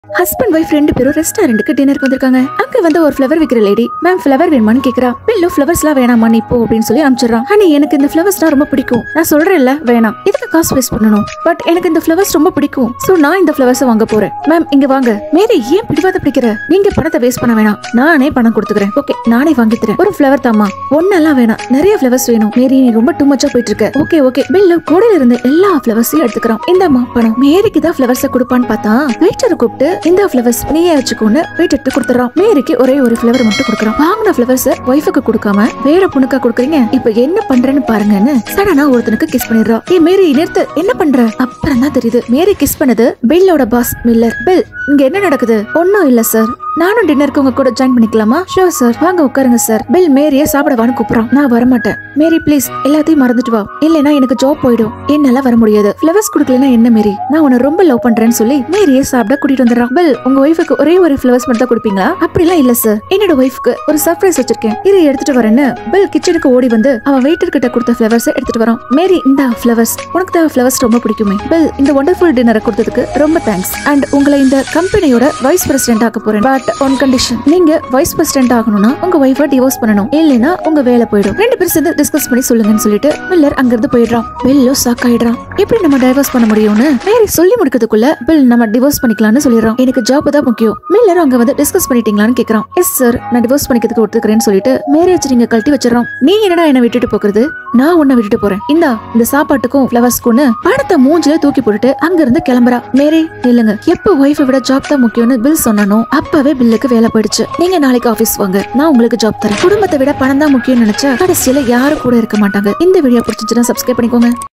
husband wife ரெண்டு பேரும் ரெஸ்டாரண்ட்டுக்கு டின்னருக்கு வந்திருக்காங்க அங்க வந்து ஒரு ஃப்ளவர் விக்கிற லேடி மேம் ஃப்ளவர் வேணுமான்னு கேக்குறா பில்லு ஃப்ளவர்ஸ்லாம் வேணாமா நீ போ அப்படின்னு சொல்லி அனுப்பிச்சிடறான் ஆனா எனக்கு இந்த ஃப்ளவர்ஸ்லாம் ரொம்ப பிடிக்கும் நான் சொல்றேன்ல வேணாம் இதுக்கு காசு வேஸ்ட் பண்ணணும் பட் எனக்கு இந்த ஃப்ளவர்ஸ் ரொம்ப பிடிக்கும் சோ நான் இந்த ஃப்ளவர்ஸ் வாங்க போறேன் மேம் இங்க வாங்க மேரி ஏன் பிடிவாத பிடிக்கிற நீங்க பணத்தை வேஸ்ட் பண்ண வேணாம் நானே பணம் கொடுத்துக்கிறேன் ஓகே நானே வாங்கி தரேன் ஒரு ஃப்ளவர் தாமா ஒன்னெல்லாம் வேணாம் நிறைய ஃப்ளவர்ஸ் வேணும் மேரி நீ ரொம்ப டூ மச்சா போயிட்டு இருக்க ஓகே ஓகே பில்லு கூடையில இருந்து எல்லா ஃப்ளவர்ஸையும் எடுத்துக்கிறான் இந்தாம்மா பணம் மேரிக்கு தான் ஃப்ளவர்ஸ் கொடுப்பான்னு பார்த்தா வெயிட்டரை கூப்பிட்டு இந்த ஃப்ளவர்ஸ் நீயே வச்சுக்கோன்னு வெயிட்டர் கொடுத்துறான் மேரிக்கு ஒரே ஒரு ஃப்ளவர் மட்டும் கொடுக்குறான் வாங்கின ஃப்ளவர்ஸ் ஒய்ஃபுக்கு கொடுக்காம வேற பொண்ணுக்கா கொடுக்குறீங்க இப்ப என்ன பண்றேன்னு பாருங்கன்னு சடனா ஒருத்தனுக்கு கிஸ் பண்ணிடுறா ஏ மேரி நிறுத்து என்ன பண்ற அப்புறம் தான் தெரியுது மேரி கிஸ் பண்ணது பில்லோட பாஸ் மில்லர் பில் இங்க என்ன நடக்குது ஒன்னும் இல்ல சார் நானும் டின்னருக்கு உங்க கூட ஜாயின் பண்ணிக்கலாமா ஷோர் சார் வாங்க உட்காருங்க சார் பில் மேரிய சாப்பிடவான்னு கூப்பிடுறான் நான் வரமாட்டேன் மேரி ப்ளீஸ் எல்லாத்தையும் மறந்துட்டு வா இல்லைன்னா எனக்கு ஜாப் போயிடும் என்னால வர முடியாது ஃப்ளவர்ஸ் கொடுக்கலனா என்ன மேரி நான் உன்னை ரொம்ப லவ் பண்றேன்னு சொல்லி மேரியே சாப்பிட கூட்டிட்டு வந்துடுறான் பில் உங்க ஒய்ஃபுக்கு ஒரே ஒரு ஃப்ளவர்ஸ் மட்டும் தான் கொடுப்பீங்களா அப்படிலாம் இல்ல சார் என்னோட ஒய்ஃப்க்கு ஒரு சர்ப்ரைஸ் வச்சிருக்கேன் இதை எடுத்துட்டு வரேன்னு பில் கிச்சனுக்கு ஓடி வந்து அவன் வெயிட்டர் கிட்ட கொடுத்த ஃப்ளவர்ஸ் எடுத்துட்டு வரான் மேரி இந்த ஃப்ளவர்ஸ் உனக்கு தான் ஃப்ளவர்ஸ் ரொம்ப பிடிக்குமே பில் இந்த ஒண்டர்ஃபுல் டின்னரை கொடுத்ததுக்கு ரொம்ப தேங்க்ஸ் அண்ட் உங்களை இந்த கம்பெனியோட வைஸ் பிரசிடென்ட் ஆக்க போறேன் பட் ஒன் கண்டிஷன் நீங்க வைஸ் பிரசிடென்ட் ஆகணும்னா உங்க ஒய்ஃபை டிவோர்ஸ் பண்ணணும் இல்லைன்னா உங்க வேலை போயிடும் ரெண்டு பேரும் சேர்ந்து டிஸ்கஸ் பண்ணி சொல்லுங்கன்னு சொல்லிட்டு மில்லர் அங்கிருந்து போயிடுறான் பில்லோ ஷாக் ஆயிடுறான் எப்படி நம்ம டைவர்ஸ் பண்ண முடியும்னு மேரி சொல்லி முடிக்கிறதுக்குள்ள பில் நம்ம டிவோர்ஸ் பண்ணிக்கலாம்னு சொல்லிடுறான் எனக்கு ஜாப் தான் முக்கியம் மில்லர் அங்க வந்து டிஸ்கஸ் பண்ணிட்டீங்களான்னு கேக்குறான் எஸ் சார் நான் டிவோர்ஸ் பண்ணிக்கிறதுக்கு ஒத்துக்கிறேன்னு சொல்லிட்டு மேரேஜ் நீங்க கழட்டி வச்சிடறோம் நீ என்னடா என்ன விட்டுட்டு போகிறது நான் உன்னை விட்டுட்டு போறேன் இந்தா இந்த சாப்பாட்டுக்கும் ஃபிளவர்ஸ்க்கும்னு பணத்தை மூஞ்சில தூக்கி போட்டுட்டு அங்க இருந்து கிளம்புறா மேரி நில்லுங்க எப்ப ஒய்ஃபை விட ஜாப் தான் முக்கியம்னு பில் சொன்னனோ அப்பவே பில்லுக்கு வேலை போயிடுச்சு நீங்க நாளைக்கு ஆபீஸ் வாங்க நான் உங்களுக்கு ஜாப் தரேன் குடும்பத்தை விட பணம் தான் முக்கியம்னு நினைச்சா கடைசியில யாரும் கூட இருக்க மாட்டாங்க இந்த வீடியோ பிடிச்சிச்சுன்னா சப்ஸ்கிரைப் பண்ணிக்கோங்க